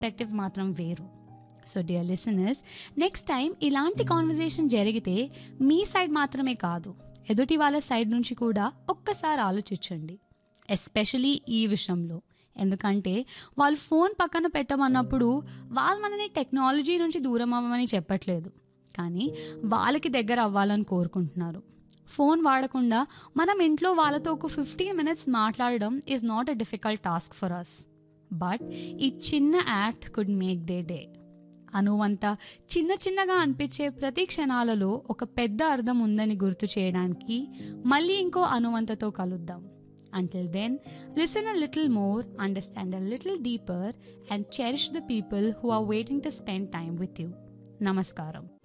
perspective మాత్రం వేరు so dear listeners next time ఇలాంటి కాన్వర్జేషన్ జరిగితే మీ సైడ్ మాత్రమే కాదు ఎదుటి వాళ్ళ సైడ్ నుంచి కూడా ఒక్కసారి ఆలోచించండి ఎస్పెషలీ ఈ విషయంలో ఎందుకంటే వాళ్ళు ఫోన్ పక్కన పెట్టమన్నప్పుడు వాళ్ళు మనని టెక్నాలజీ నుంచి దూరం అవ్వమని చెప్పట్లేదు కానీ వాళ్ళకి దగ్గర అవ్వాలని కోరుకుంటున్నారు ఫోన్ వాడకుండా మనం ఇంట్లో వాళ్ళతో ఒక ఫిఫ్టీన్ మినిట్స్ మాట్లాడడం is not a difficult task for us but ఈ చిన్న act could make their day అనువంత చిన్న చిన్నగా అనిపించే ప్రతి క్షణాలలో ఒక పెద్ద అర్థం ఉందని గుర్తు చేయడానికి మళ్ళీ ఇంకో అనువంతతో కలుద్దాం until then listen a little more understand a little deeper and cherish the people who are waiting to spend time with you నమస్కారం